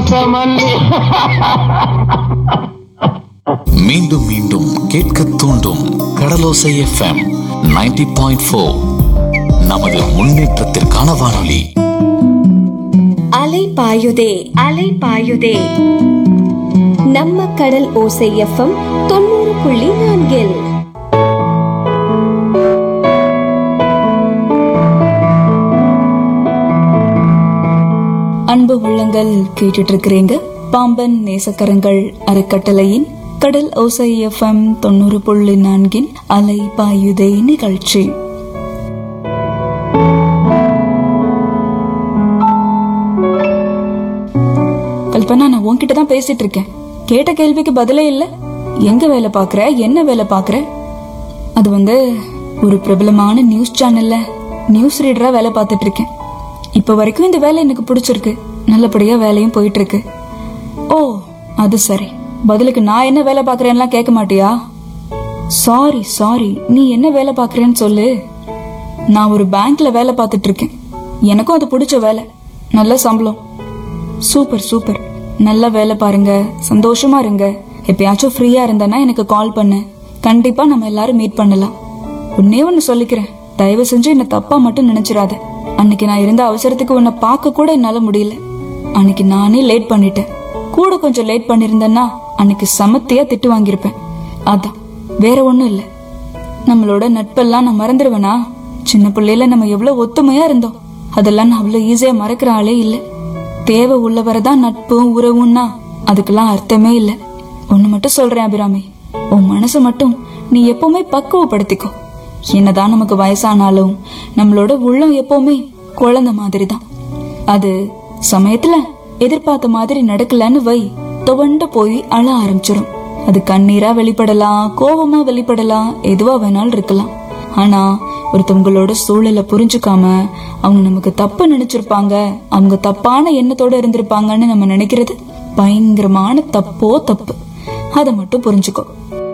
வாசமல்லி மீண்டும் மீண்டும் கேட்க தூண்டும் கடலோசை எஃப்எம் 90.4 பாயிண்ட் ஃபோர் நமது முன்னேற்றத்திற்கான வானொலி அலை பாயுதே அலை பாயுதே நம்ம கடல் ஓசை எஃப்எம் தொண்ணூறு புள்ளி நான்கில் அன்பு உள்ளங்கள் கேட்டுட்டு இருக்கிறீங்க பாம்பன் நேசக்கரங்கள் அறக்கட்டளையின் கடல் ஓசை எஃப்எம் தொண்ணூறு புள்ளி நான்கின் அலை பாயுதே நிகழ்ச்சி கல்பனா நான் உன்கிட்ட தான் பேசிட்டு இருக்கேன் கேட்ட கேள்விக்கு பதிலே இல்ல எங்க வேலை பாக்குற என்ன வேலை பாக்குற அது வந்து ஒரு பிரபலமான நியூஸ் சேனல்ல நியூஸ் ரீடரா வேலை பார்த்துட்டு இருக்கேன் இப்ப வரைக்கும் இந்த வேலை எனக்கு பிடிச்சிருக்கு நல்லபடியா வேலையும் போயிட்டு இருக்கு ஓ அது சரி பதிலுக்கு நான் என்ன வேலை பாக்குறேன்லாம் கேட்க மாட்டியா சாரி சாரி நீ என்ன வேலை பாக்குறேன்னு சொல்லு நான் ஒரு பேங்க்ல வேலை பார்த்துட்டு இருக்கேன் எனக்கும் அது பிடிச்ச வேலை நல்ல சம்பளம் சூப்பர் சூப்பர் நல்ல வேலை பாருங்க சந்தோஷமா இருங்க எப்பயாச்சும் ஃப்ரீயா இருந்தேன்னா எனக்கு கால் பண்ணு கண்டிப்பா நம்ம எல்லாரும் மீட் பண்ணலாம் ஒன்னே ஒன்னு சொல்லிக்கிறேன் தயவு செஞ்சு என்ன தப்பா மட்டும் நினைச்சிடாத அன்னைக்கு நான் இருந்த அவசரத்துக்கு உன்னை பார்க்க கூட என்னால முடியல அன்னைக்கு நானே லேட் பண்ணிட்டேன் கூட கொஞ்சம் லேட் பண்ணிருந்தேன்னா அன்னைக்கு சமத்தியா திட்டு வாங்கியிருப்பேன் அதான் வேற ஒண்ணும் இல்ல நம்மளோட நட்பெல்லாம் நான் மறந்துடுவேனா சின்ன பிள்ளையில நம்ம எவ்வளவு ஒத்துமையா இருந்தோம் அதெல்லாம் நான் அவ்வளவு ஈஸியா மறக்கிற ஆளே இல்ல தேவை உள்ளவரதான் நட்பும் உறவும்னா அதுக்கெல்லாம் அர்த்தமே இல்ல ஒண்ணு மட்டும் சொல்றேன் அபிராமி உன் மனசை மட்டும் நீ எப்பவுமே பக்குவப்படுத்திக்கோ என்னதான் நமக்கு வயசானாலும் நம்மளோட உள்ளம் எப்பவுமே குழந்தை மாதிரி தான் அது சமயத்துல எதிர்பார்த்த மாதிரி நடக்கலன்னு வை துவண்டு போய் அழ ஆரம்பிச்சிடும் அது கண்ணீரா வெளிப்படலாம் கோபமா வெளிப்படலாம் எதுவா வேணாலும் இருக்கலாம் ஆனா ஒருத்தவங்களோட சூழலை புரிஞ்சுக்காம அவங்க நமக்கு தப்பு நினைச்சிருப்பாங்க அவங்க தப்பான எண்ணத்தோட இருந்திருப்பாங்கன்னு நம்ம நினைக்கிறது பயங்கரமான தப்போ தப்பு அதை மட்டும் புரிஞ்சுக்கோ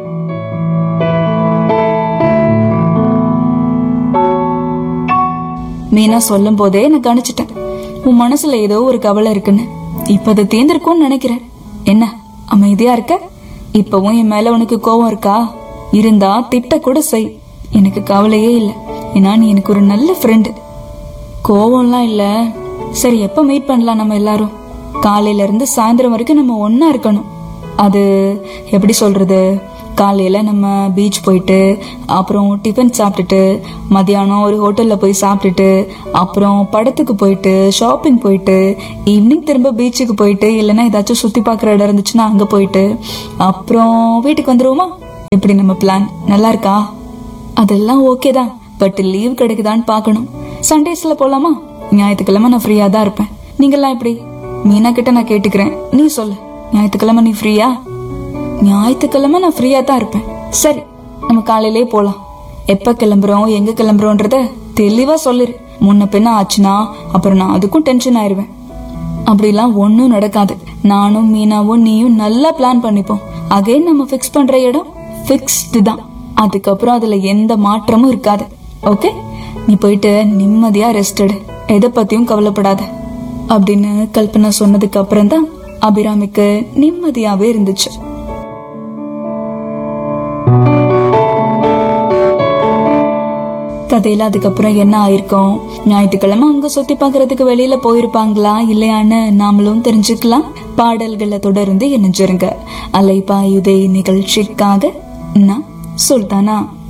மீனா சொல்லும் போதே நான் கணிச்சிட்டேன் உன் மனசுல ஏதோ ஒரு கவலை இருக்குன்னு இப்ப அது தேர்ந்திருக்கும்னு நினைக்கிறேன் என்ன அமைதியா இருக்க இப்பவும் என் மேல உனக்கு கோவம் இருக்கா இருந்தா திட்ட கூட செய் எனக்கு கவலையே இல்ல ஏன்னா நீ எனக்கு ஒரு நல்ல ஃப்ரெண்டு கோவம்லாம் இல்ல சரி எப்ப மீட் பண்ணலாம் நம்ம எல்லாரும் காலையில இருந்து சாயந்தரம் வரைக்கும் நம்ம ஒண்ணா இருக்கணும் அது எப்படி சொல்றது காலையில நம்ம பீச் போயிட்டு அப்புறம் டிஃபன் சாப்பிட்டுட்டு மதியானம் ஒரு ஹோட்டல்ல போய் சாப்பிட்டுட்டு அப்புறம் படத்துக்கு போயிட்டு ஷாப்பிங் போயிட்டு ஈவினிங் திரும்ப பீச்சுக்கு போயிட்டு இல்லைன்னா ஏதாச்சும் சுத்தி பார்க்குற இடம் இருந்துச்சுன்னா அங்க போயிட்டு அப்புறம் வீட்டுக்கு வந்துருவோமா எப்படி நம்ம பிளான் நல்லா இருக்கா அதெல்லாம் ஓகே தான் பட் லீவ் கிடைக்குதான்னு பார்க்கணும் சண்டேஸ்ல போலாமா ஞாயிற்றுக்கிழமை நான் ஃப்ரீயா தான் இருப்பேன் நீங்கெல்லாம் எப்படி மீனா கிட்ட நான் கேட்டுக்கிறேன் நீ சொல்லு ஞாயிற்றுக்கிழமை நீ ஃப்ரீயா ஞாயிற்றுக்கிழமை நான் ஃப்ரீயா தான் இருப்பேன் சரி நம்ம காலையிலே போலாம் எப்ப கிளம்புறோம் எங்க கிளம்புறோன்றத தெளிவா சொல்லிரு முன்ன பின்ன ஆச்சுன்னா அப்புறம் நான் அதுக்கும் டென்ஷன் ஆயிருவேன் அப்படிலாம் ஒன்றும் நடக்காது நானும் மீனாவும் நீயும் நல்லா பிளான் பண்ணிப்போம் அகைன் நம்ம ஃபிக்ஸ் பண்ற இடம் ஃபிக்ஸ்டு தான் அதுக்கப்புறம் அதுல எந்த மாற்றமும் இருக்காது ஓகே நீ போயிட்டு நிம்மதியா ரெஸ்ட் எடு எதை பத்தியும் கவலைப்படாத அப்படின்னு கல்பனா சொன்னதுக்கு அப்புறம் தான் அபிராமிக்கு நிம்மதியாவே இருந்துச்சு கதையில அதுக்கப்புறம் என்ன ஆயிருக்கும் ஞாயிற்றுக்கிழமை அவங்க சுத்தி பார்க்கறதுக்கு வெளியில போயிருப்பாங்களா இல்லையான்னு நாமளும் தெரிஞ்சுக்கலாம் பாடல்களை தொடர்ந்து இணைஞ்சிருங்க அலைபாயுதை நிகழ்ச்சிக்காக நான் சுல்தானா